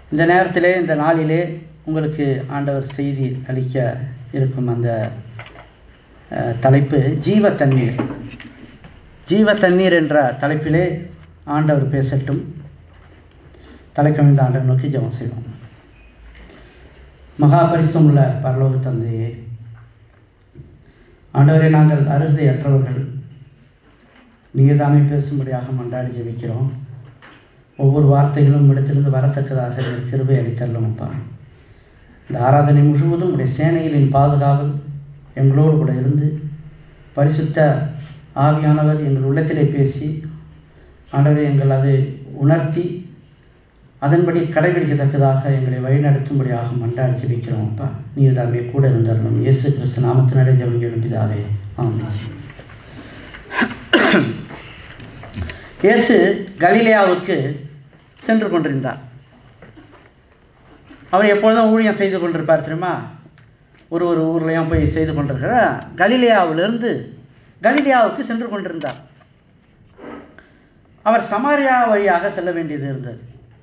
இந்த நேரத்திலே இந்த நாளிலே உங்களுக்கு ஆண்டவர் செய்தி அளிக்க இருக்கும் அந்த அஹ், தலைப்பு ஜீவ தண்ணீர் ஜீவ தண்ணீர் என்ற தலைப்பிலே ஆண்டவர் பேசட்டும் தலைக்கமிழ்ந்த ஆண்டவர் நோக்கி ஜெபம் செய்வோம் மகா பரிசும் உள்ள பரலோக தந்தையே ஆண்டவரே நாங்கள் அறுதியற்றவர்கள் நீங்கள் தாமே பேசும்படியாக மன்றாடி ஜெபிக்கிறோம் ஒவ்வொரு வார்த்தைகளும் இடத்திலிருந்து வரத்தக்கதாக நீர் கிருபை அளித்தள்ளும் அப்பா இந்த ஆராதனை முழுவதும் உடைய சேனைகளின் பாதுகாவல் எங்களோடு கூட இருந்து பரிசுத்த ஆவியானவர் எங்கள் உள்ளத்திலே பேசி ஆண்டவரே எங்கள் அதை உணர்த்தி அதன்படி கடைபிடிக்கத்தக்கதாக எங்களை வழிநடத்தும்படியாக மன்றாடி ஜெபிக்கிறோம் அப்பா நீர் தாமே கூட இருந்தரணும் இயேசு கிறிஸ்து நாமத்தினரே ஜெபிக்கிறோம் பிதாவே ஆமாம் இயேசு கலிலேயாவுக்கு சென்று கொண்டிருந்தார் அவர் எப்பொழுதும் ஊழியம் செய்து கொண்டிருப்பார் தெரியுமா ஒரு ஒரு ஊர்லேயும் போய் செய்து கொண்டிருக்கிற கலிலேயாவிலிருந்து கலிலேயாவுக்கு சென்று கொண்டிருந்தார் அவர் சமாரியா வழியாக செல்ல வேண்டியது இருந்தது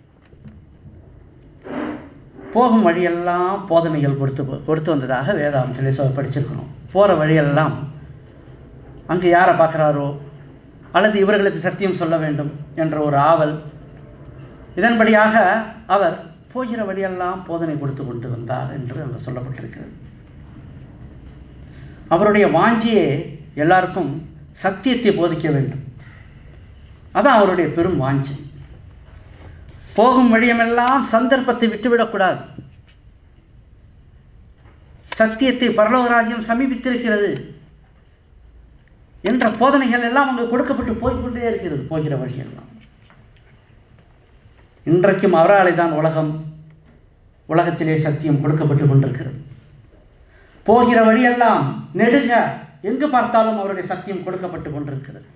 போகும் வழியெல்லாம் போதனைகள் கொடுத்து கொடுத்து வந்ததாக வேதாந்தத்திலே சொ படிச்சிருக்கணும் போகிற வழியெல்லாம் அங்கே யாரை பார்க்குறாரோ அல்லது இவர்களுக்கு சத்தியம் சொல்ல வேண்டும் என்ற ஒரு ஆவல் இதன்படியாக அவர் போகிற வழியெல்லாம் போதனை கொடுத்து கொண்டு வந்தார் என்று அங்கே சொல்லப்பட்டிருக்கிறது அவருடைய வாஞ்சியே எல்லாருக்கும் சத்தியத்தை போதிக்க வேண்டும் அதான் அவருடைய பெரும் வாஞ்சி போகும் வழியமெல்லாம் சந்தர்ப்பத்தை விட்டுவிடக்கூடாது சத்தியத்தை பரலோகராஜ்யம் சமீபித்திருக்கிறது என்ற போதனைகள் எல்லாம் அங்கே கொடுக்கப்பட்டு போய்க்கொண்டே இருக்கிறது போகிற வழியெல்லாம் இன்றைக்கும் அவராலே தான் உலகம் உலகத்திலே சத்தியம் கொடுக்கப்பட்டு கொண்டிருக்கிறது போகிற வழியெல்லாம் நெடுங்க எங்கு பார்த்தாலும் அவருடைய சத்தியம் கொடுக்கப்பட்டு கொண்டிருக்கிறது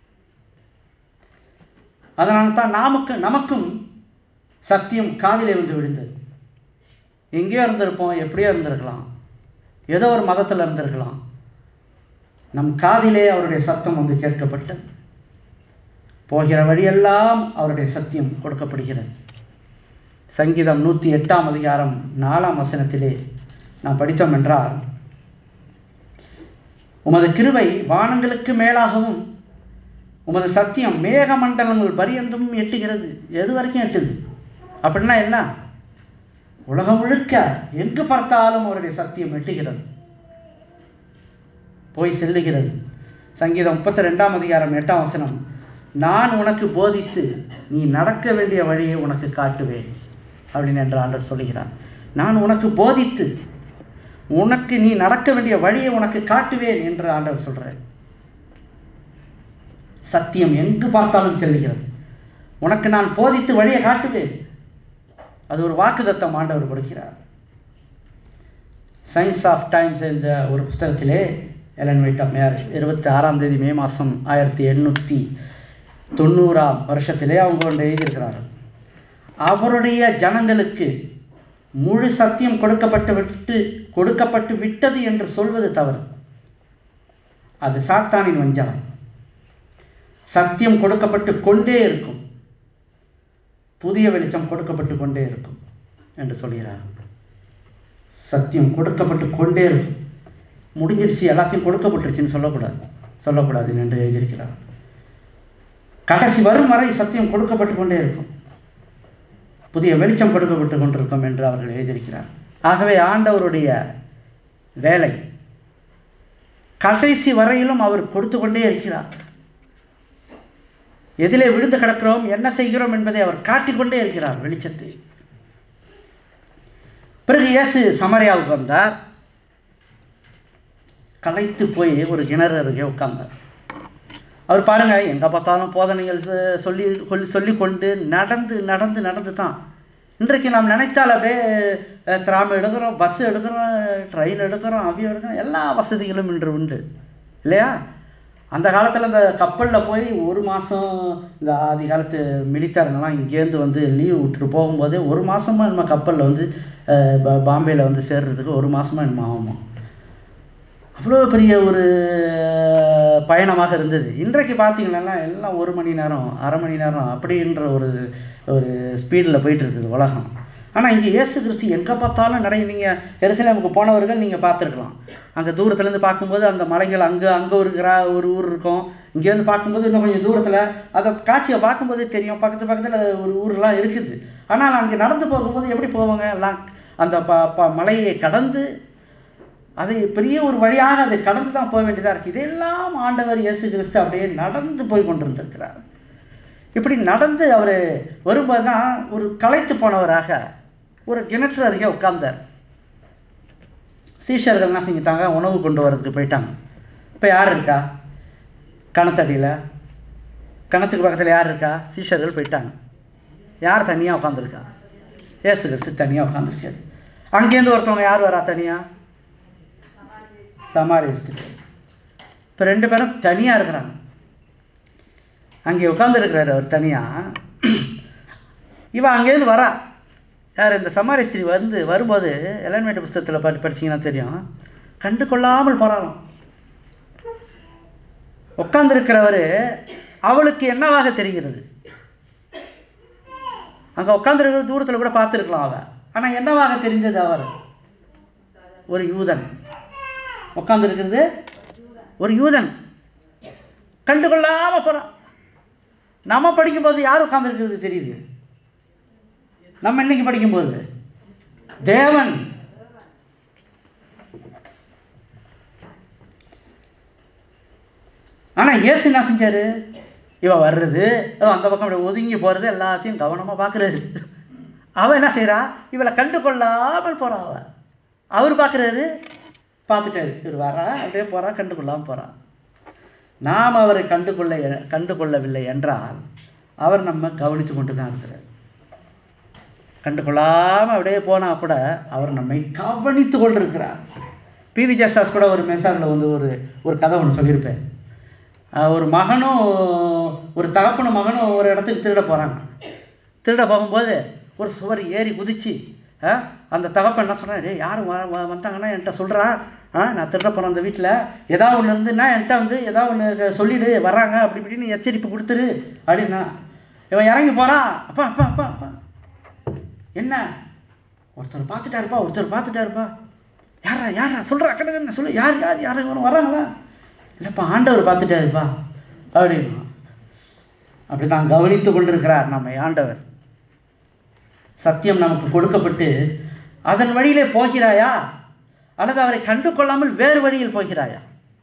அதனால தான் நாமக்கு நமக்கும் சத்தியம் காதிலே வந்து விழுந்தது எங்கேயோ இருந்திருப்போம் எப்படியோ இருந்திருக்கலாம் ஏதோ ஒரு மதத்தில் இருந்திருக்கலாம் நம் காதிலே அவருடைய சத்தம் வந்து கேட்கப்பட்டது போகிற வழியெல்லாம் அவருடைய சத்தியம் கொடுக்கப்படுகிறது சங்கீதம் நூற்றி எட்டாம் அதிகாரம் நாலாம் வசனத்திலே நாம் படித்தோம் என்றால் உமது கிருபை வானங்களுக்கு மேலாகவும் உமது சத்தியம் மேகமண்டலங்கள் பரியந்தும் எட்டுகிறது எது வரைக்கும் எட்டுது அப்படின்னா என்ன உலகம் முழுக்க எங்கு பார்த்தாலும் அவருடைய சத்தியம் எட்டுகிறது போய் செல்லுகிறது சங்கீதம் முப்பத்தி ரெண்டாம் அதிகாரம் எட்டாம் வசனம் நான் உனக்கு போதித்து நீ நடக்க வேண்டிய வழியை உனக்கு காட்டுவேன் அப்படின்னு என்று ஆண்டவர் சொல்லுகிறார் நான் உனக்கு போதித்து உனக்கு நீ நடக்க வேண்டிய வழியை உனக்கு காட்டுவேன் என்று ஆண்டவர் சொல்கிறார் சத்தியம் எங்கு பார்த்தாலும் செல்லுகிறது உனக்கு நான் போதித்து வழியை காட்டுவேன் அது ஒரு வாக்குதத்தம் ஆண்டவர் கொடுக்கிறார் சயின்ஸ் ஆஃப் டைம்ஸ் என்ற ஒரு புஸ்தகத்திலே எலன் வைட் அம்மையார் இருபத்தி ஆறாம் தேதி மே மாதம் ஆயிரத்தி எண்ணூற்றி தொண்ணூறாம் வருஷத்திலே அவங்க ஒன்று எழுதியிருக்கிறார்கள் அவருடைய ஜனங்களுக்கு முழு சத்தியம் கொடுக்கப்பட்டு விட்டு கொடுக்கப்பட்டு விட்டது என்று சொல்வது தவறு அது சாத்தானின் வஞ்சகம் சத்தியம் கொடுக்கப்பட்டு கொண்டே இருக்கும் புதிய வெளிச்சம் கொடுக்கப்பட்டு கொண்டே இருக்கும் என்று சொல்கிறார் சத்தியம் கொடுக்கப்பட்டு கொண்டே இருக்கும் முடிஞ்சிருச்சு எல்லாத்தையும் கொடுக்கப்பட்டுருச்சுன்னு சொல்லக்கூடாது சொல்லக்கூடாது என்று எழுதியிருக்கிறார் கடைசி வரும் வரை சத்தியம் கொடுக்கப்பட்டு கொண்டே இருக்கும் புதிய வெளிச்சம் கொடுக்கப்பட்டு கொண்டிருக்கும் என்று அவர்கள் எழுதியிருக்கிறார் ஆகவே ஆண்டவருடைய வேலை கடைசி வரையிலும் அவர் கொடுத்து கொண்டே இருக்கிறார் எதிலே விழுந்து கிடக்கிறோம் என்ன செய்கிறோம் என்பதை அவர் காட்டிக்கொண்டே இருக்கிறார் வெளிச்சத்தை பிறகு இயேசு சமரியாவுக்கு வந்தார் களைத்து போய் ஒரு கிணறு அருகே உட்கார்ந்தார் அவர் பாருங்கள் எங்கே பார்த்தாலும் போதனைகள் சொ- சொல்லி சொல்லி சொல்லி கொண்டு நடந்து நடந்து நடந்து தான் இன்றைக்கு நாம் நினைத்தால் அப்படியே அஹ், திராம் எடுக்கிறோம் பஸ் எடுக்கிறோம் ட்ரெயின் எடுக்கிறோம் அவியம் எடுக்கிறோம் எல்லா வசதிகளும் இன்று உண்டு இல்லையா அந்த காலத்தில் இந்த கப்பலில் போய் ஒரு மாதம் இந்த ஆதி காலத்து மிலிட்டருங்கெல்லாம் இங்கேருந்து வந்து லீவ் விட்டுட்டு போகும்போது ஒரு மாதமாக நம்ம கப்பலில் வந்து அஹ், ப- பாம்பேயில் வந்து சேர்றதுக்கு ஒரு மாதமாக நம்ம ஆகுமா அவ்வளோ பெரிய ஒரு பயணமாக இருந்தது இன்றைக்கு பார்த்தீங்கன்னா எல்லாம் ஒரு மணி நேரம் அரை மணி நேரம் அப்படின்ற ஒரு ஒரு ஸ்பீடில் போயிட்டு இருக்குது உலகம் ஆனால் இங்கே இயேசு கிறிஸ்து எங்கே பார்த்தாலும் நடை நீங்கள் எருசலேமுக்கு போனவர்கள் நீங்கள் பார்த்துருக்கலாம் அங்கே தூரத்துலேருந்து பார்க்கும்போது அந்த மலைகள் அங்கே அங்கே ஒரு கிரா ஒரு ஊர் இருக்கும் இங்கேருந்து பார்க்கும்போது இன்னும் கொஞ்சம் தூரத்தில் அந்த காட்சியை பார்க்கும்போது தெரியும் பக்கத்து பக்கத்தில் ஒரு ஊர்லாம் இருக்குது ஆனால் அங்கே நடந்து போகும்போது எப்படி போவாங்க எல்லாம் அந்த ப ப மலையை கடந்து அது பெரிய ஒரு வழியாக அதை கடந்து தான் போக வேண்டியதாக இருக்குது இதெல்லாம் ஆண்டவர் இயேசு கிறிஸ்து அப்படியே நடந்து போய் கொண்டிருந்திருக்கிறார் இப்படி நடந்து அவர் வரும்போது தான் ஒரு களைத்து போனவராக ஒரு கிணற்று அருகே உட்கார்ந்தார் சீஷர்கள் என்ன செஞ்சிட்டாங்க உணவு கொண்டு வரதுக்கு போயிட்டாங்க இப்போ யார் இருக்கா கணத்தடியில் கணத்துக்கு பக்கத்தில் யார் இருக்கா சீஷர்கள் போயிட்டாங்க யார் தனியாக உட்காந்துருக்கா ஏசு கிறிஸ்து தனியாக உட்காந்துருக்காரு அங்கேருந்து ஒருத்தவங்க யார் வரா தனியாக சமாரி ஸ்திரீ இப்போ ரெண்டு பேரும் தனியாக இருக்கிறாங்க அங்கே உட்காந்துருக்கிறாரு அவர் தனியாக இவன் அங்கேருந்து வரா யார் இந்த சமாரி ஸ்திரீ வந்து வரும்போது எலன்மேட்டு புஸ்தகத்தில் படி படிச்சீங்கன்னா தெரியும் கண்டு கொள்ளாமல் போகிறாராம் உட்காந்துருக்கிறவர் அவளுக்கு என்னவாக தெரிகிறது அங்கே உட்காந்துருக்கிற தூரத்தில் கூட பார்த்துருக்கலாம் அவ ஆனால் என்னவாக தெரிந்தது அவர் ஒரு யூதன் உட்காந்துருக்கிறது ஒரு யூதன் கண்டுகொள்ளாமல் போகிறான் நம்ம படிக்கும்போது யார் உட்காந்துருக்கிறது தெரியுது நம்ம இன்னைக்கு படிக்கும்போது தேவன் ஆனால் இயேசு என்ன செஞ்சார் இவ வர்றது அவ அந்த பக்கம் அப்படி ஒதுங்கி போகிறது எல்லாத்தையும் கவனமாக பார்க்குறாரு அவன் என்ன செய்கிறா இவளை கண்டு கொள்ளாமல் போகிறா அவ அவர் பார்க்குறாரு பார்த்துட்டாரு இவர் வரா அப்படியே போகிறா கண்டு கொள்ளாமல் போகிறான் நாம் அவரை கண்டு கொள்ள கண்டு கொள்ளவில்லை என்றால் அவர் நம்ம கவனித்து கொண்டு தான் இருக்கிறார் கண்டு கொள்ளாமல் அப்படியே போனால் கூட அவர் நம்மை கவனித்து கொண்டிருக்கிறார் பிவி ஜெசாஸ் கூட ஒரு மெசாரில் வந்து ஒரு ஒரு கதை ஒன்று சொல்லியிருப்பேன் அஹ் ஒரு மகனும் ஒரு தகப்பனும் மகனும் ஒரு இடத்துக்கு திருட போகிறாங்க திருட போகும்போது ஒரு சுவர் ஏறி குதிச்சு அஹ், அந்த தகப்பன் என்ன சொன்னா டேய் யாரும் வர வ- வந்தாங்கன்னா என்கிட்ட சொல்கிறா ஆ நான் திருட போகிறேன் அந்த வீட்டில் ஏதாவது ஒன்று இருந்துன்னா என்கிட்ட வந்து ஏதாவது ஒன்று சொல்லிடு வர்றாங்க அப்படி இப்படின்னு எச்சரிப்பு கொடுத்துரு அப்படின்னா இவன் இறங்கி போகிறான் அப்பா அப்பா அப்பா அப்பா என்ன ஒருத்தர் பார்த்துட்டாருப்பா ஒருத்தர் பார்த்துட்டாருப்பா யாரா யாரா சொல்கிறா கடை சொல்லு யார் யார் யார் இவனு வராங்களா இல்லைப்பா ஆண்டவர் பார்த்துட்டாருப்பா அப்படின்னா அப்படி தான் கவனித்து கொண்டிருக்கிறார் நம்மை ஆண்டவர் சத்தியம் நமக்கு கொடுக்கப்பட்டு அதன் வழியிலே போகிறாயா அல்லது அவரை கண்டு கொள்ளாமல் வேறு வழியில் போகிறாயா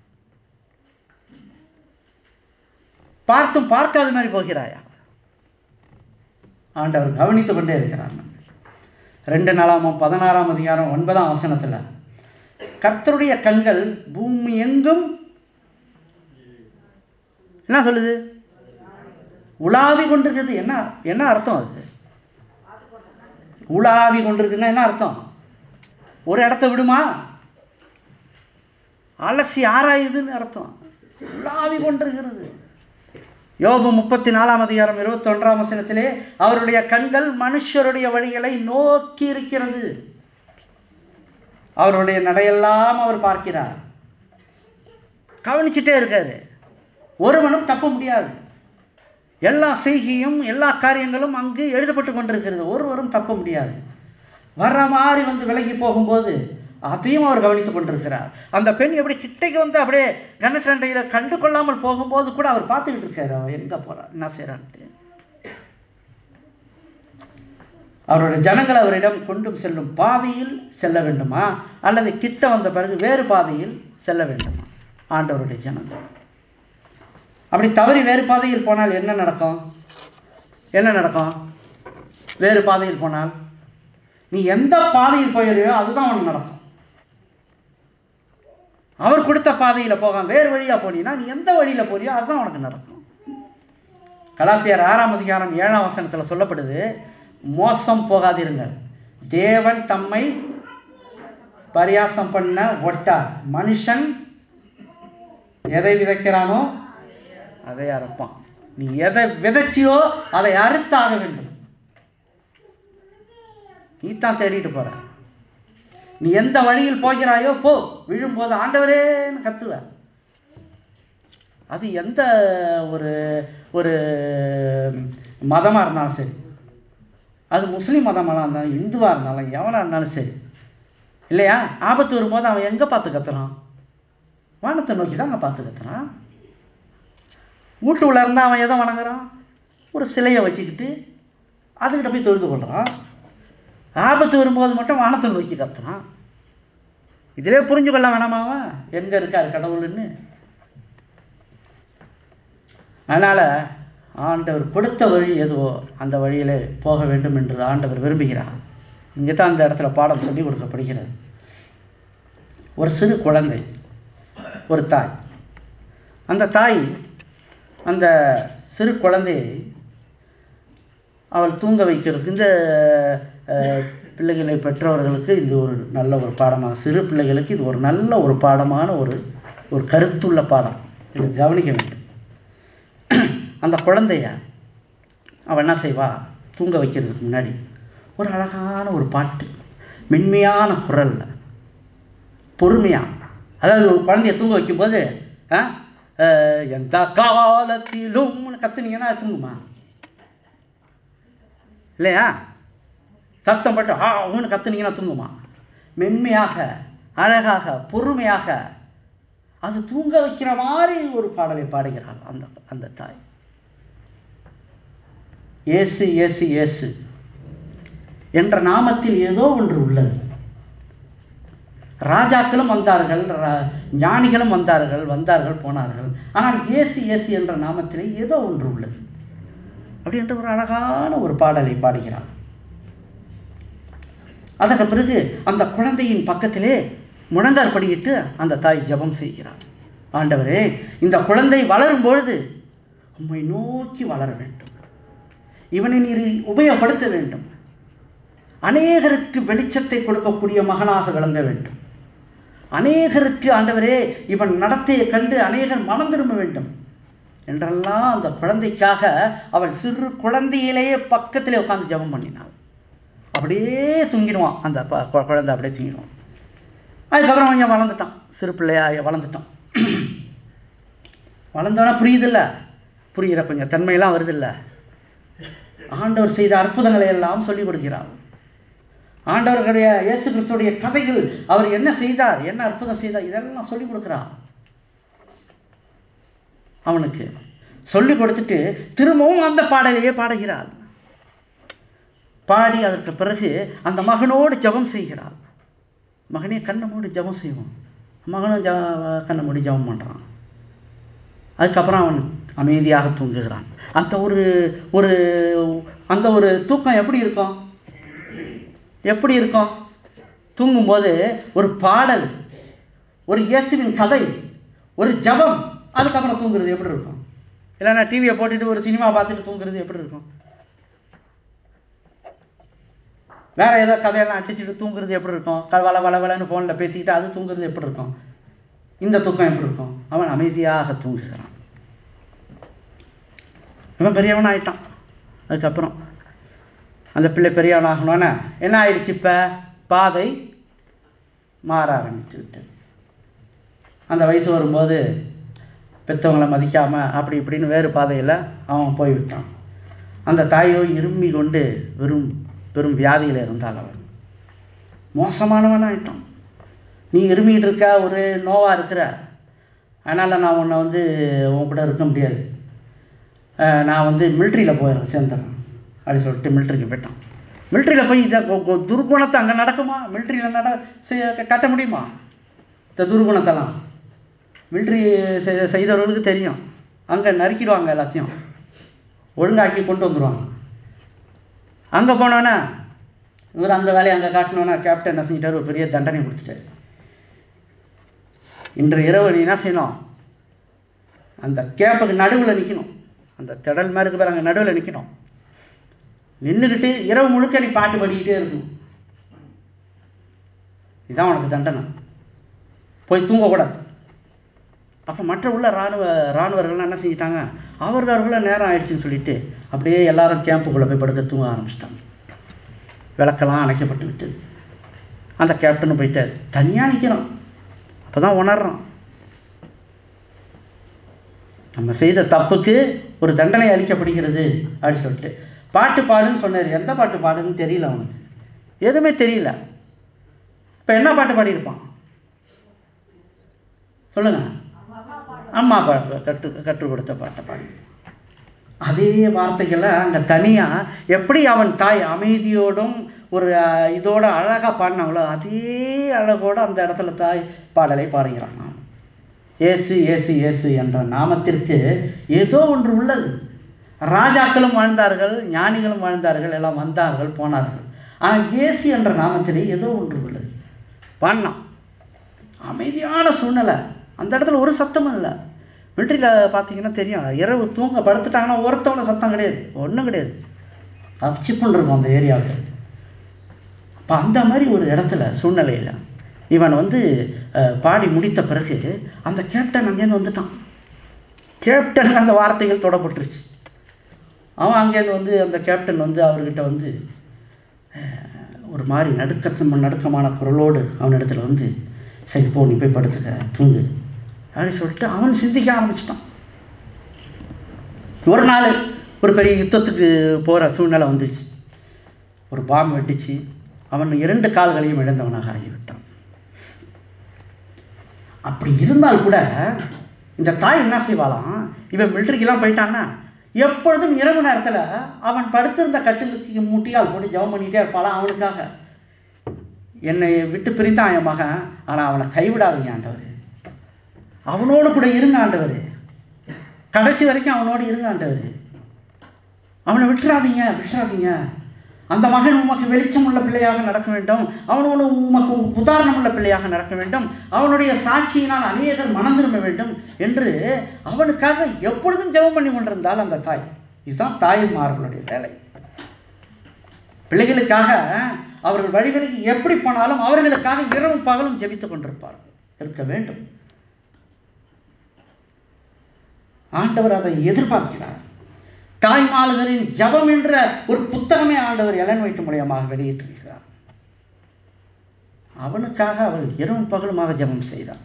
பார்த்தும் பார்க்காத மாதிரி போகிறாயா ஆண்டவர் கவனித்து கொண்டே இருக்கிறார் நம்மை. ரெண்டு நாளாமம் பதினாறாம் அதிகாரம் ஒன்பதாம் வசனத்தில் கர்த்தருடைய கண்கள் பூமி எங்கும் என்ன சொல்லுது உலாவி கொண்டிருக்கிறது என்ன என்ன அர்த்தம் அது உலாவி கொண்டிருக்குன்னா என்ன அர்த்தம் ஒரு இடத்த விடுமா அலசி ஆராயுதுன்னு அர்த்தம் உலாவி கொண்டிருக்கிறது யோபு முப்பத்தி நாலாம் அதிகாரம் இருபத்தொன்றாம் வசனத்திலே அவருடைய கண்கள் மனுஷருடைய வழிகளை நோக்கி இருக்கிறது அவருடைய நடையெல்லாம் அவர் பார்க்கிறார் கவனிச்சுட்டே இருக்காரு ஒருவனும் தப்ப முடியாது எல்லா செய்கையும் எல்லா காரியங்களும் அங்கு எழுதப்பட்டு கொண்டிருக்கிறது ஒருவரும் தப்ப முடியாது வர்ற மாதிரி வந்து விலகி போகும்போது அதையும் அவர் கவனித்துக் கொண்டிருக்கிறார் அந்த பெண் எப்படி கிட்டைக்கு வந்து அப்படியே கண்ணட்டண்டையில் கண்டு கொள்ளாமல் போகும்போது கூட அவர் பார்த்துக்கிட்டு இருக்காரு அவன் எங்கே போகிறான் என்ன செய்கிறான்ட்டு அவருடைய ஜனங்கள் அவரிடம் கொண்டும் செல்லும் பாதையில் செல்ல வேண்டுமா அல்லது கிட்ட வந்த பிறகு வேறு பாதையில் செல்ல வேண்டுமா ஆண்டவருடைய ஜனங்கள் அப்படி தவறி வேறு பாதையில் போனால் என்ன நடக்கும் என்ன நடக்கும் வேறு பாதையில் போனால் நீ எந்த பாதையில் போயிறியோ அதுதான் உனக்கு நடக்கும் அவர் கொடுத்த பாதையில் போகாம வேறு வழியாக போனீன்னா நீ எந்த வழியில் போறியோ அதுதான் உனக்கு நடக்கும் கலாத்தியர் ஆறாம் அதிகாரம் ஏழாம் வசனத்தில் சொல்லப்படுது மோசம் போகாதிருங்கள் தேவன் தம்மை பரியாசம் பண்ண ஒட்டார் மனுஷன் எதை விதைக்கிறானோ அதை அறுப்பான் நீ எதை விதைச்சியோ அதை அறுத்தாக வேண்டும் நீ தான் தேடிட்டு போற நீ எந்த வழியில் போகிறாயோ போ விழும்போது ஆண்டவரேன்னு கத்துவ அது எந்த ஒரு ஒரு மதமாக இருந்தாலும் சரி அது முஸ்லீம் மதமாக இருந்தாலும் இந்துவாக இருந்தாலும் எவனாக இருந்தாலும் சரி இல்லையா ஆபத்து வரும்போது அவன் எங்கே பார்த்து கத்துறான் வானத்தை நோக்கி தான் அங்கே பார்த்து கத்துறான் வீட்டு உள்ள இருந்தால் அவன் எதை வணங்குறான் ஒரு சிலையை வச்சுக்கிட்டு அதுக்கிட்ட போய் தொழுது கொள்கிறான் ஆபத்து வரும்போது மட்டும் வானத்தை நோக்கி கத்துறான் இதிலே புரிஞ்சு கொள்ள வேணாமாவா எங்கே இருக்கார் கடவுள்னு அதனால் ஆண்டவர் கொடுத்த வழி எதுவோ அந்த வழியிலே போக வேண்டும் என்று ஆண்டவர் விரும்புகிறார் இங்கே தான் அந்த இடத்துல பாடம் சொல்லி கொடுக்கப்படுகிறது ஒரு சிறு குழந்தை ஒரு தாய் அந்த தாய் அந்த சிறு குழந்தையை அவள் தூங்க வைக்கிறதுக்கு இந்த அஹ், பிள்ளைகளை பெற்றவர்களுக்கு இது ஒரு நல்ல ஒரு பாடமாக சிறு பிள்ளைகளுக்கு இது ஒரு நல்ல ஒரு பாடமான ஒரு ஒரு கருத்துள்ள பாடம் இதை கவனிக்க வேண்டும் அந்த குழந்தைய அவள் என்ன செய்வா தூங்க வைக்கிறதுக்கு முன்னாடி ஒரு அழகான ஒரு பாட்டு மென்மையான குரலில் பொறுமையாக அதாவது ஒரு குழந்தைய தூங்க வைக்கும்போது ஆ, அஹ், எந்த காலத்திலும் கத்துனீங்கன்னா அது தூங்குமா இல்லையா சத்தம் பட்டு ஆ ஊன்னு கத்துனீங்கன்னா தூங்குமா மென்மையாக அழகாக பொறுமையாக அது தூங்க வைக்கிற மாதிரி ஒரு பாடலை பாடுகிறாள் அந்த அந்த தாய் ஏசு ஏசு ஏசு என்ற நாமத்தில் ஏதோ ஒன்று உள்ளது ராஜாக்களும் வந்தார்கள் ரா- ஞானிகளும் வந்தார்கள் வந்தார்கள் போனார்கள் ஆனால் இயேசு இயேசு என்ற நாமத்திலே ஏதோ ஒன்று உள்ளது அப்படின்ற ஒரு அழகான ஒரு பாடலை பாடுகிறார் அதற்கு பிறகு அந்த குழந்தையின் பக்கத்திலே முழங்கால் படியிட்டு அந்த தாய் ஜெபம் செய்கிறார் ஆண்டவரே இந்த குழந்தை வளரும் பொழுது உம்மை நோக்கி வளர வேண்டும் இவனை நீர் உபயோகப்படுத்த வேண்டும் அநேகருக்கு வெளிச்சத்தை கொடுக்கக்கூடிய மகனாக விளங்க வேண்டும் அநேகருக்கு ஆண்டவரே இவன் நடத்தையை கண்டு அநேகர் மனம் திரும்ப வேண்டும் என்றெல்லாம் அந்த குழந்தைக்காக அவள் சிறு குழந்தையிலேயே பக்கத்திலே உட்காந்து ஜெபம் பண்ணினாள் அப்படியே தூங்கிடுவான் அந்த ப- கு- குழந்தை அப்படியே தூங்கிடுவான் அதுக்கப்புறம் அவன் வளர்ந்துட்டான் சிறு பிள்ளையா வளர்ந்துட்டான் வளர்ந்தோன்னா புரியுதில்ல புரிகிற கொஞ்சம் தன்மையெல்லாம் வருதில்ல ஆண்டவர் செய்த அற்புதங்களை எல்லாம் சொல்லிக் கொடுக்கிறார் ஆண்டவர்களுடைய இயேசு கிறிஸ்துடைய கதைகள் அவர் என்ன செய்தார் என்ன அற்புதம் செய்தார் இதெல்லாம் சொல்லிக் கொடுக்குறார் அவனுக்கு சொல்லிக் கொடுத்துட்டு திரும்பவும் அந்த பாடலையே பாடுகிறாள் பாடி அதற்கு பிறகு அந்த மகனோடு ஜெபம் செய்கிறாள் மகனே கண்ணை மூடி ஜெபம் செய்வோம் மகனும் ஜ கண்ணை மூடி ஜெபம் பண்ணுறான் அதுக்கப்புறம் அவன் அமைதியாக தூங்குகிறான் அந்த ஒரு ஒரு அந்த ஒரு தூக்கம் எப்படி இருக்கும் எப்படி இருக்கும் தூங்கும்போது ஒரு பாடல் ஒரு இயேசுவின் கதை ஒரு ஜெபம் அதுக்கப்புறம் தூங்குறது எப்படி இருக்கும் இல்லைன்னா டிவியை போட்டுட்டு ஒரு சினிமா பார்த்துட்டு தூங்குறது எப்படி இருக்கும் வேற ஏதோ கதையெல்லாம் அடிச்சுட்டு தூங்குறது எப்படி இருக்கும் க வள வள வளன்னு ஃபோனில் பேசிக்கிட்டு அது தூங்குறது எப்படி இருக்கும் இந்த தூக்கம் எப்படி இருக்கும் அவன் அமைதியாக தூங்குகிறான் இவன் பெரியவன் ஆயிட்டான் அதுக்கப்புறம் அந்த பிள்ளை பெரியவன் ஆகணும்னா என்ன ஆயிடுச்சு இப்போ பாதை மாற ஆரம்பித்து விட்டது அந்த வயசு வரும்போது பெற்றவங்களை மதிக்காமல் அப்படி இப்படின்னு வேறு பாதையில் அவன் போய்விட்டான் அந்த தாயோ இருமி கொண்டு வெறும் பெரும் வியாதியில் இருந்தாள் அவன் மோசமானவன் ஆயிட்டான் நீ இருமிட்டு இருக்க ஒரு நோவாக இருக்கிற அதனால் நான் உன்னை வந்து உன் கூட இருக்க முடியாது அஹ் நான் வந்து மிலிட்ரியில் போயிடுறேன் சேர்ந்துடுறேன் அப்படி சொல்லிட்டு மிலிட்ரிக்கு போயிட்டான் மிலிட்ரியில் போய் இதை கொ- கொ- துர்குணத்தை அங்கே நடக்குமா மிலிட்ரியில் நட செய்ய கட்ட முடியுமா இந்த துர்குணத்தெல்லாம் மிலிட்ரி செய் செய்தவர்களுக்கு தெரியும் அங்கே நறுக்கிடுவாங்க எல்லாத்தையும் ஒழுங்காக்கி கொண்டு வந்துடுவாங்க அங்கே போனோன்னே இவர் அந்த வேலையை அங்கே காட்டினோன்னா கேப்டன் என்ன செஞ்சிட்டாரு ஒரு பெரிய தண்டனை கொடுத்துட்டாரு இன்று இரவு நீ என்ன செய்யணும் அந்த கேப்புக்கு நடுவில் நிற்கணும் அந்த திடல் மாதிரி இருக்கு பாரு அங்கே நடுவில் நிற்கணும் நின்றுக்கிட்டு இரவு முழுக்க நீ பாட்டு பாடிக்கிட்டே இருக்கணும் இதுதான் உனக்கு தண்டனை போய் தூங்கக்கூடாது அப்போ மற்ற உள்ள இராணுவ இராணுவர்கள்லாம் என்ன செஞ்சிட்டாங்க அவருக்கு அவர்கள நேரம் ஆயிடுச்சுன்னு சொல்லிட்டு அப்படியே எல்லாரும் கேம்புக்குள்ளே போய் படுக்க தூங்க ஆரம்பிச்சிட்டாங்க விளக்கெல்லாம் அணைக்கப்பட்டு விட்டது அந்த கேப்டன் போயிட்டார் தனியாக நிற்கிறான் அப்போ தான் உணர்றான் நம்ம செய்த தப்புக்கு ஒரு தண்டனை அளிக்கப்படுகிறது அப்படின்னு சொல்லிட்டு பாட்டு பாடுன்னு சொன்னார் எந்த பாட்டு பாடுன்னு தெரியல அவனுக்கு எதுவுமே தெரியல இப்போ என்ன பாட்டு பாடியிருப்பான் சொல்லுங்க அம்மா பாட்டு கற்று கற்றுக் கொடுத்த பாட்டை பாடி அதே வார்த்தைகளை அங்கே தனியாக எப்படி அவன் தாய் அமைதியோடும் ஒரு அஹ், இதோட அழகாக பாடினாங்களோ அதே அழகோடு அந்த இடத்துல தாய் பாடலை பாடுகிறான் நான் ஏசு ஏசு ஏசு என்ற நாமத்திற்கு ஏதோ ஒன்று உள்ளது ராஜாக்களும் வாழ்ந்தார்கள் ஞானிகளும் வாழ்ந்தார்கள் எல்லாம் வந்தார்கள் போனார்கள் ஆனால் இயேசு என்ற நாமத்திலே ஏதோ ஒன்று உள்ளது பாடினான் அமைதியான சூழ்நிலை அந்த இடத்துல ஒரு சத்தமும் இல்லை மிலிட்ரியில் பார்த்தீங்கன்னா தெரியும் இரவு தூங்க படுத்துட்டாங்கன்னா ஒருத்தவன சத்தம் கிடையாது ஒன்றும் கிடையாது அப்சிப்புன்னு இருக்கும் அந்த ஏரியாவில் அப்போ அந்த மாதிரி ஒரு இடத்துல சூழ்நிலையில் இவன் வந்து அஹ், பாடி முடித்த பிறகு அந்த கேப்டன் அங்கேருந்து வந்துட்டான் கேப்டனுக்கு அந்த வார்த்தைகள் தொடப்பட்டுருச்சு அவன் அங்கேருந்து வந்து அந்த கேப்டன் வந்து அவர்கிட்ட வந்து அஹ், ஒரு மாதிரி நடுக்க நடுக்கமான குரலோடு அவனிடத்துல வந்து சரி போ நீ போய் படுத்துக்க தூங்கு அப்படின்னு சொல்லிட்டு அவன் சிந்திக்க ஆரம்பிச்சிட்டான் ஒரு நாள் ஒரு பெரிய யுத்தத்துக்கு போகிற சூழ்நிலை வந்துச்சு ஒரு பாம்பு வெடிச்சு அவன் இரண்டு கால்களையும் இழந்தவனாக ஆகிவிட்டான் அப்படி இருந்தால் கூட இந்த தாய் என்ன செய்வாளாம் இவன் மிலிட்ரிக்கெல்லாம் போயிட்டான்னா எப்பொழுதும் இரவு நேரத்தில் அவன் படுத்திருந்த கட்டிலுக்கு முட்டியால் போட்டு ஜெபம் பண்ணிகிட்டே இருப்பாளாம் அவனுக்காக என்னை விட்டு பிரிந்தான் என் மகன் ஆனால் அவனை கைவிடாதீங்க ஆண்டவர் அவனோடு கூட இருங்க ஆண்டவர் கடைசி வரைக்கும் அவனோடு இருங்க ஆண்டவர் அவனை விட்டுறாதீங்க விட்டுறாதீங்க அந்த மகன் உமக்கு வெளிச்சம் உள்ள பிள்ளையாக நடக்க வேண்டும் அவனோடு உமக்கு உதாரணம் உள்ள பிள்ளையாக நடக்க வேண்டும் அவனுடைய சாட்சியினால் அநேகர் மனம் திரும்ப வேண்டும் என்று அவனுக்காக எப்பொழுதும் ஜெபம் பண்ணி கொண்டிருந்தால் அந்த தாய் இதுதான் தாய்மார்களுடைய வேலை பிள்ளைகளுக்காக அவர்கள் வழிவழிக்கு எப்படி போனாலும் அவர்களுக்காக இரவும் பகலும் ஜெபித்துக் கொண்டிருப்பார்கள் இருக்க வேண்டும் ஆண்டவர் அதை எதிர்பார்க்கிறார் தாய்மால்களின் ஜபம் என்ற ஒரு புத்தகமே ஆண்டவர் எலன் வைட்டு மூலியமாக வெளியிட்டிருக்கிறார் அவனுக்காக அவள் இரவும் பகலுமாக ஜெபம் செய்தார்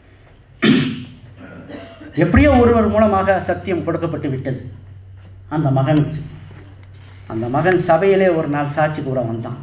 எப்படியோ ஒருவர் மூலமாக சத்தியம் கொடுக்கப்பட்டு விட்டது அந்த மகனுக்கு அந்த மகன் சபையிலே ஒரு நாள் சாட்சி கூற வந்தான்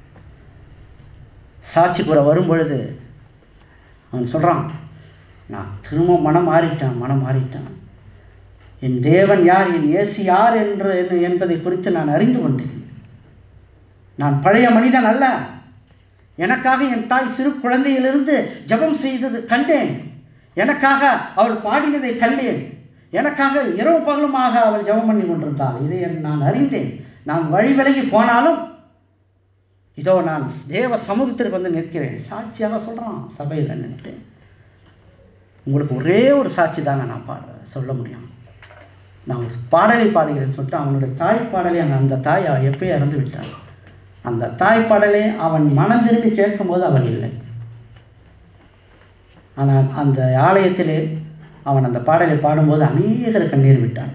சாட்சி கூற வரும்பொழுது அவன் சொல்கிறான் நான் திரும்ப மனம் மாறிட்டேன் மனம் மாறிட்டேன் என் தேவன் யார் என் இயேசு யார் என்று என்பதை குறித்து நான் அறிந்து கொண்டேன் நான் பழைய மனிதன் அல்ல எனக்காக என் தாய் சிறு குழந்தையிலிருந்து ஜெபம் செய்தது கண்டேன் எனக்காக அவள் பாடினதை கண்டேன் எனக்காக இரவு பகலுமாக அவள் ஜெபம் பண்ணி கொண்டிருந்தாள் இதை நான் அறிந்தேன் நான் வழி விலகி போனாலும் இதோ நான் தேவ சமூகத்திற்கு வந்து நிற்கிறேன் சாட்சியாக சொல்கிறான் சபையில் நின்று உங்களுக்கு ஒரே ஒரு சாட்சி தாங்க நான் பாட சொல்ல முடியும் நான் ஒரு பாடலை பாடுகிறேன்னு சொல்லிட்டு அவனுடைய தாய் பாடலை அந்த அந்த தாய் அவ எப்பயே இறந்து விட்டாள் அந்த தாய் பாடலை அவன் மனம் திரும்பி கேட்கும்போது அவன் இல்லை ஆனால் அந்த ஆலயத்திலே அவன் அந்த பாடலை பாடும்போது அநேகர் கண்ணீர் விட்டான்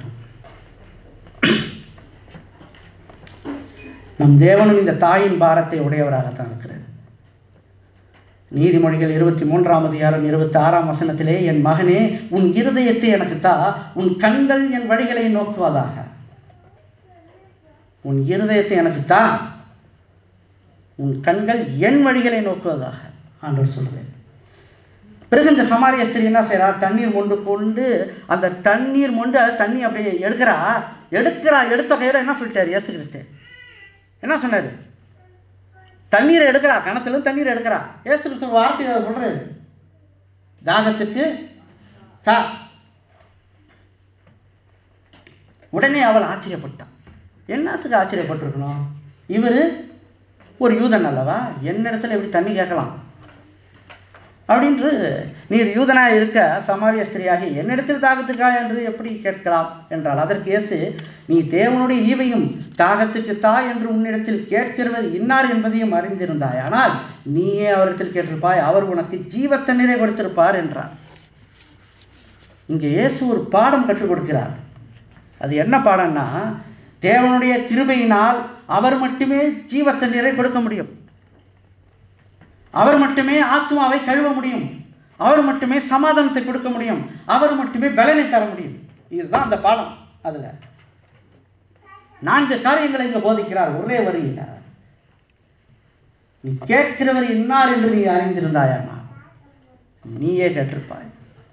நம் தேவனும் இந்த தாயின் பாரத்தை உடையவராகத்தான் இருக்கிறார் நீதிமொழிகள் இருபத்தி மூன்றாம் அதிகாரம் இருபத்தி ஆறாம் வசனத்திலே என் மகனே உன் இருதயத்தை எனக்கு தா உன் கண்கள் என் வழிகளை நோக்குவதாக உன் இருதயத்தை எனக்கு தா உன் கண்கள் என் வழிகளை நோக்குவதாக ஆண்டவர் சொல்கிறேன் பிறகு இந்த சமாரிய ஸ்திரீ என்ன செய்கிறா தண்ணீர் மொண்டு கொண்டு அந்த தண்ணீர் மொண்டு தண்ணி அப்படியே எடுக்கிறா எடுக்கிறா எடுத்த கையில் என்ன சொல்லிட்டார் இயேசு கிறிஸ்து என்ன சொன்னார் தண்ணீரை எடுக்கிறா கணத்துல தண்ணீரை எடுக்கிறா ஏசு கிறிஸ்து வார்த்தை அதை சொல்கிறாரு தாகத்துக்கு தா உடனே அவள் ஆச்சரியப்பட்டான் என்னத்துக்கு ஆச்சரியப்பட்டிருக்கணும் இவர் ஒரு யூதன் அல்லவா என்னிடத்துல எப்படி தண்ணி கேட்கலாம் அப்படின்று நீர் யூதனாக இருக்க சமாரிய ஸ்திரியாகி என்னிடத்தில் தாகத்துக்கா என்று எப்படி கேட்கலாம் என்றால் அதற்கு இயேசு நீ தேவனுடைய ஈவையும் தாகத்துக்கு தா என்று உன்னிடத்தில் கேட்கிறவர் இன்னார் என்பதையும் அறிந்திருந்தாய் ஆனால் நீயே அவரிடத்தில் கேட்டிருப்பாய் அவர் உனக்கு ஜீவ தண்ணீரை கொடுத்திருப்பார் என்றார் இங்கே இயேசு ஒரு பாடம் கற்றுக் கொடுக்கிறார் அது என்ன பாடம்னா தேவனுடைய கிருபையினால் அவர் மட்டுமே ஜீவ தண்ணீரை கொடுக்க முடியும் அவர் மட்டுமே ஆத்மாவை கழுவ முடியும் அவர் மட்டுமே சமாதானத்தை கொடுக்க முடியும் அவர் மட்டுமே பலனை தர முடியும் இதுதான் அந்த பாடம் அதில் நான்கு காரியங்களை இங்கே போதிக்கிறார் ஒரே வரியில் நீ கேட்கிறவர் இன்னார் என்று நீ அறிந்திருந்தாயானா நீயே கேட்டிருப்பாய்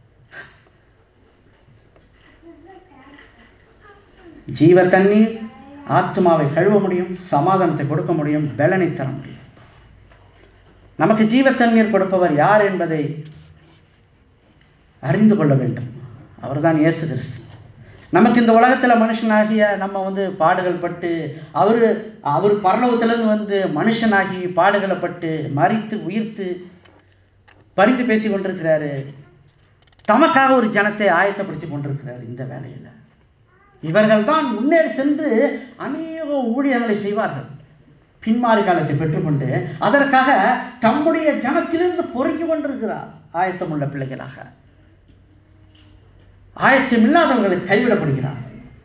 ஜீவ தண்ணீர் ஆத்மாவை கழுவ முடியும் சமாதானத்தை கொடுக்க முடியும் பலனை தர முடியும் நமக்கு ஜீவ தண்ணீர் கொடுப்பவர் யார் என்பதை அறிந்து கொள்ள வேண்டும் அவர்தான் இயேசு கிறிஸ்து நமக்கு இந்த உலகத்தில் மனுஷனாகிய நம்ம வந்து பாடுகள் பட்டு அவர் அவர் பரலோகத்திலேருந்து வந்து மனுஷனாகி பாடுகளை பட்டு மறித்து உயிர்த்து பறித்து பேசி கொண்டிருக்கிறாரு தமக்காக ஒரு ஜனத்தை ஆயத்தப்படுத்தி கொண்டிருக்கிறார் இந்த வேலையில் இவர்கள் தான் முன்னேறி சென்று அநேக ஊழியர்களை செய்வார்கள் பின்மாறி காலத்தை பெற்றுக்கொண்டு அதற்காக தம்முடைய ஜனத்திலிருந்து பொறுக்கி கொண்டிருக்கிறார் ஆயத்தமுள்ள பிள்ளைகளாக ஆயத்தம் இல்லாதவர்களை கைவிடப்படுகிறார்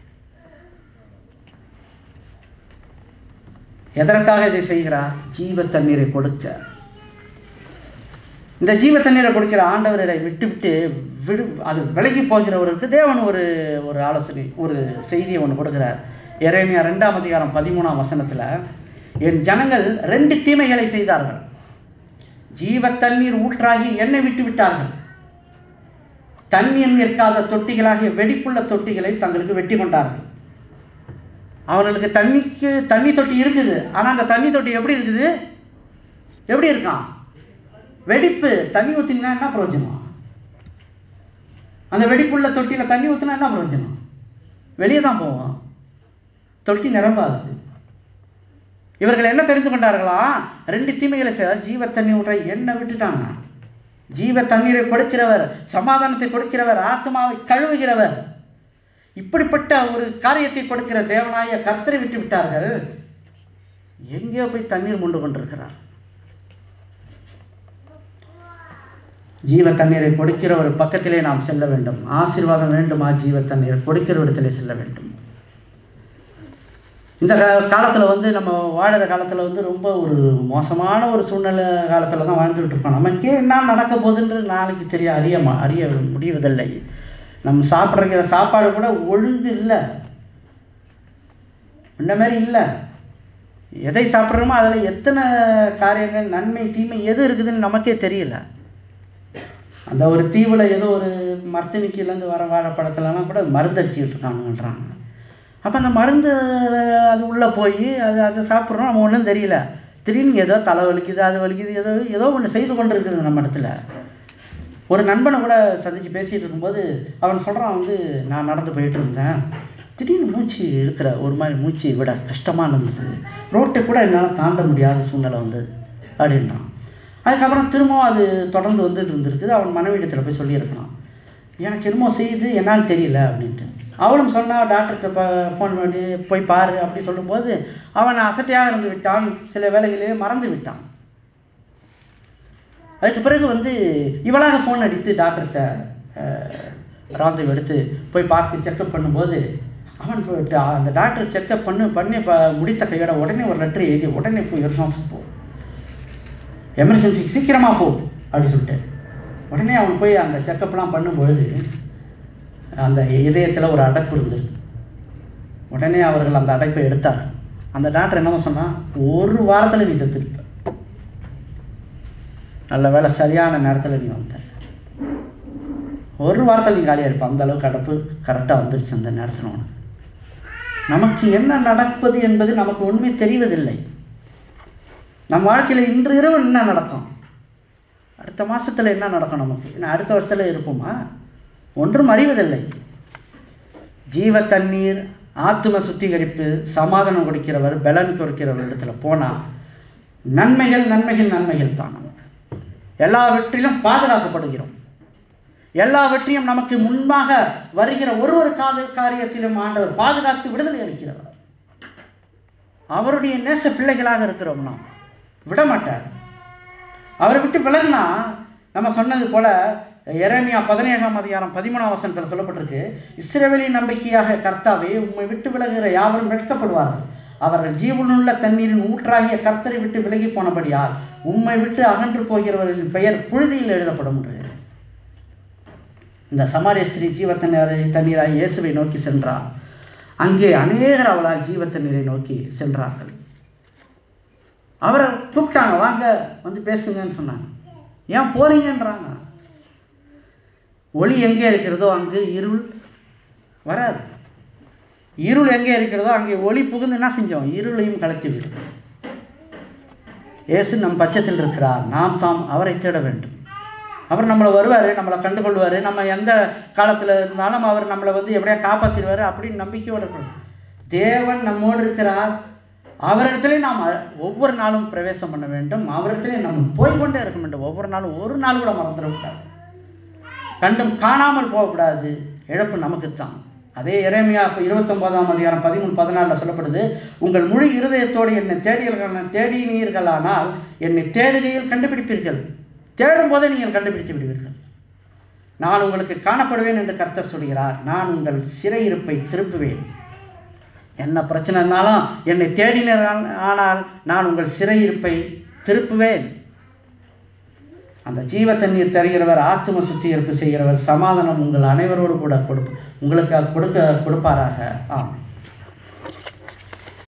எதற்காக இதை செய்கிறார் ஜீவ தண்ணீரை கொடுக்க இந்த ஜீவ தண்ணீரை கொடுக்கிற ஆண்டவரை விட்டுவிட்டு விடு அது விலகி போகிறவருக்கு தேவன் ஒரு ஒரு ஆலோசனை ஒரு செய்தியை ஒன்று கொடுக்குறார் இறைமையா ரெண்டாம் அதிகாரம் பதிமூணாம் வசனத்தில் என் ஜனங்கள் ரெண்டு தீமைகளை செய்தார்கள் ஜீவ தண்ணீர் ஊற்றாகி எண்ணெய் விட்டு விட்டார்கள் தண்ணீர் நிற்காத தொட்டிகளாகிய வெடிப்புள்ள தொட்டிகளை தங்களுக்கு வெட்டி கொண்டார்கள் அவர்களுக்கு தண்ணிக்கு தண்ணி தொட்டி இருக்குது ஆனால் அந்த தண்ணி தொட்டி எப்படி இருக்குது எப்படி இருக்கான் வெடிப்பு தண்ணி ஊற்றினா என்ன பிரயோஜனம் அந்த வெடிப்புள்ள தொட்டியில் தண்ணி ஊற்றினா என்ன பிரயோஜனம் வெளியே தான் போவோம் தொட்டி நிரம்பாது இவர்கள் என்ன தெரிந்து கொண்டார்களா ரெண்டு தீமைகளை செய்தால் ஜீவ தண்ணி ஊற்ற எண்ணெய் விட்டுட்டாங்க ஜீவ தண்ணீரை கொடுக்கிறவர் சமாதானத்தை கொடுக்கிறவர் ஆத்மாவை கழுவுகிறவர் இப்படிப்பட்ட ஒரு காரியத்தை கொடுக்கிற தேவனாய கர்த்தரை விட்டு விட்டார்கள் எங்கேயோ போய் தண்ணீர் மொண்டு கொண்டிருக்கிறார் ஜீவ தண்ணீரை கொடுக்கிற ஒரு பக்கத்திலே நாம் செல்ல வேண்டும் ஆசீர்வாதம் வேண்டுமா ஜீவ தண்ணீரை கொடுக்கிற இடத்திலே செல்ல வேண்டும் இந்த காலத்தில் வந்து நம்ம வாழுற காலத்தில் வந்து ரொம்ப ஒரு மோசமான ஒரு சூழ்நிலை காலத்தில் தான் வாழ்ந்துகிட்டு இருக்கோம் நமக்கே என்ன நடக்க போகுதுன்றது நாளைக்கு தெரிய அறிய மா- அறிய முடிவதில்லை நம்ம சாப்பிட்ற சாப்பாடு கூட ஒழுங்கு இல்லை இந்த மாதிரி இல்லை எதை சாப்பிட்றோமோ அதில் எத்தனை காரியங்கள் நன்மை தீமை எது இருக்குதுன்னு நமக்கே தெரியல அந்த ஒரு தீவில் ஏதோ ஒரு மருத்துவனிக்கிலேருந்து வர வாழைப்பழத்துலலாம் கூட மருந்து அடிச்சுக்கிட்டு இருக்காங்கன்றாங்க அப்போ அந்த மருந்து அது உள்ளே போய் அது அதை சாப்பிட்றோம் நம்ம ஒன்றும் தெரியல திடீர்னு ஏதோ தலை வலிக்குது அது வலிக்குது ஏதோ ஏதோ ஒன்று செய்து கொண்டு இருக்குது நம்ம இடத்துல ஒரு நண்பனை கூட சந்தித்து பேசிகிட்டு இருக்கும்போது அவன் சொல்கிறான் வந்து நான் நடந்து போயிட்டு இருந்தேன் திடீர்னு மூச்சு இருக்கிற ஒரு மாதிரி மூச்சு விட கஷ்டமாக இருந்தது ரோட்டை கூட என்னால் தாண்ட முடியாத சூழ்நிலை வந்தது அப்படின்றான் அதுக்கப்புறம் திரும்பவும் அது தொடர்ந்து வந்துட்டு இருந்திருக்குது அவன் மனைவிடத்தில் போய் சொல்லியிருக்கான் எனக்கு என்னமோ செய்யுது என்னான்னு தெரியல அப்படின்ட்டு அவளும் சொன்னா டாக்டர்கிட்ட ப ஃபோன் பண்ணி போய் பாரு அப்படி சொல்லும்போது அவன் அசட்டையாக இருந்து விட்டான் சில வேளைகளிலே மறந்து விட்டான் அதுக்கு பிறகு வந்து இவளாக ஃபோன் அடித்து டாக்டர்கிட்ட ராந்தவ் எடுத்து போய் பார்த்து செக்கப் பண்ணும்போது அவன் போயிட்டு அந்த டாக்டர் செக்கப் பண்ணு பண்ணி ப முடித்த கையோட உடனே ஒரு லெட்டர் எழுதி உடனே போய் எமர்ஜென்சி போ எமர்ஜென்சிக்கு சீக்கிரமாக போ அப்படி சொல்லிட்டு உடனே அவன் போய் அந்த செக்கப்லாம் பண்ணும்பொழுது அந்த இதயத்தில் ஒரு அடைப்பு இருந்தது உடனே அவர்கள் அந்த அடைப்பை எடுத்தார் அந்த டாக்டர் என்னமோ சொன்னால் ஒரு வாரத்தில் நீ செத்துருப்ப நல்ல வேலை சரியான நேரத்தில் நீ வந்த ஒரு வாரத்தில் நீ காலியாக இருப்ப அந்த அளவுக்கு அடைப்பு கரெக்டாக வந்துருச்சு அந்த நேரத்தில் உனக்கு நமக்கு என்ன நடப்பது என்பது நமக்கு உண்மை தெரிவதில்லை நம் வாழ்க்கையில் இன்று இரவு என்ன நடக்கும் அடுத்த மாதத்தில் என்ன நடக்கும் நமக்கு இன்னும் அடுத்த வருஷத்தில் இருப்போமா ஒன்றும் அறிவதில்லை ஜீவ தண்ணீர் ஆத்தும சுத்திகரிப்பு சமாதானம் கொடுக்கிறவர் பலன் கொடுக்கிறவர் இடத்துல போனால் நன்மைகள் நன்மைகள் நன்மைகள் தான் நமக்கு எல்லாவற்றிலும் பாதுகாக்கப்படுகிறோம் எல்லாவற்றையும் நமக்கு முன்பாக வருகிற ஒரு ஒரு காத காரியத்திலும் ஆண்டவர் பாதுகாத்து விடுதலை அளிக்கிறவர் அவருடைய நேச பிள்ளைகளாக இருக்கிறோம் நாம் விட மாட்டார் அவரை விட்டு விலகுனா நம்ம சொன்னது போல எரேமியா பதினேழாம் அதிகாரம் பதிமூணாம் வசனத்தில் சொல்லப்பட்டிருக்கு இஸ்ரவேலின் நம்பிக்கையாக கர்த்தாவே உம்மை விட்டு விலகுகிற யாவரும் வெட்கப்படுவார்கள் அவர்கள் ஜீவனுள்ள தண்ணீரின் ஊற்றாகிய கர்த்தரை விட்டு விலகி போனபடியால் உம்மை விட்டு அகன்று போகிறவர்களின் பெயர் புழுதியில் எழுதப்படும் என்று இந்த சமாரிய ஸ்திரீ ஜீவ தண்ணீரை தண்ணீராக இயேசுவை நோக்கி சென்றார் அங்கே அநேகர் அவளால் ஜீவ தண்ணீரை நோக்கி சென்றார்கள் அவரை கூப்பிட்டாங்க வாங்க வந்து பேசுங்கன்னு சொன்னாங்க ஏன் போறீங்கன்றாங்க ஒளி எங்கே இருக்கிறதோ அங்கு இருள் வராது இருள் எங்கே இருக்கிறதோ அங்கே ஒளி புகுந்து என்ன செஞ்சோம் இருளையும் கலத்தி விடும் இயேசு நம் பட்சத்தில் இருக்கிறார் நாம் தாம் அவரை தேட வேண்டும் அவர் நம்மளை வருவார் நம்மளை கண்டுகொள்வார் நம்ம எந்த காலத்தில் இருந்தாலும் அவர் நம்மளை வந்து எப்படியா காப்பாற்றிடுவார் அப்படின்னு நம்பிக்கையோடு இருக்கணும் தேவன் நம்மோடு இருக்கிறார் அவரிடத்திலே நாம் அ- ஒவ்வொரு நாளும் பிரவேசம் பண்ண வேண்டும் அவரிடத்திலே நாம் போய்க்கொண்டே இருக்க வேண்டும் ஒவ்வொரு நாளும் ஒரு நாள் கூட மறந்துடக்கூடாது கண்டும் காணாமல் போகக்கூடாது இழப்பு நமக்குத்தான் அதே இறைமையா இப்போ இருபத்தொன்பதாம் அதிகாரம் பதிமூணு பதினாலில் சொல்லப்படுது உங்கள் முழு இருதயத்தோடு என்னை தேடியல்கள் தேடினீர்களானால் என்னை தேடுகையில் கண்டுபிடிப்பீர்கள் தேடும் போதே நீங்கள் கண்டுபிடித்து விடுவீர்கள் நான் உங்களுக்கு காணப்படுவேன் என்று கர்த்தர் சொல்கிறார் நான் உங்கள் சிறையிருப்பை திருப்புவேன் என்ன பிரச்சனை இருந்தாலும் என்னை தேடினர் ஆனால் நான் உங்கள் சிறையிருப்பை திருப்புவேன் அந்த ஜீவ தண்ணீர் தருகிறவர் ஆத்தும சுத்திகரிப்பு செய்கிறவர் சமாதானம் உங்கள் அனைவரோடு கூட கொடுப்பு உங்களுக்கு கொடுக்க கொடுப்பாராக ஆம்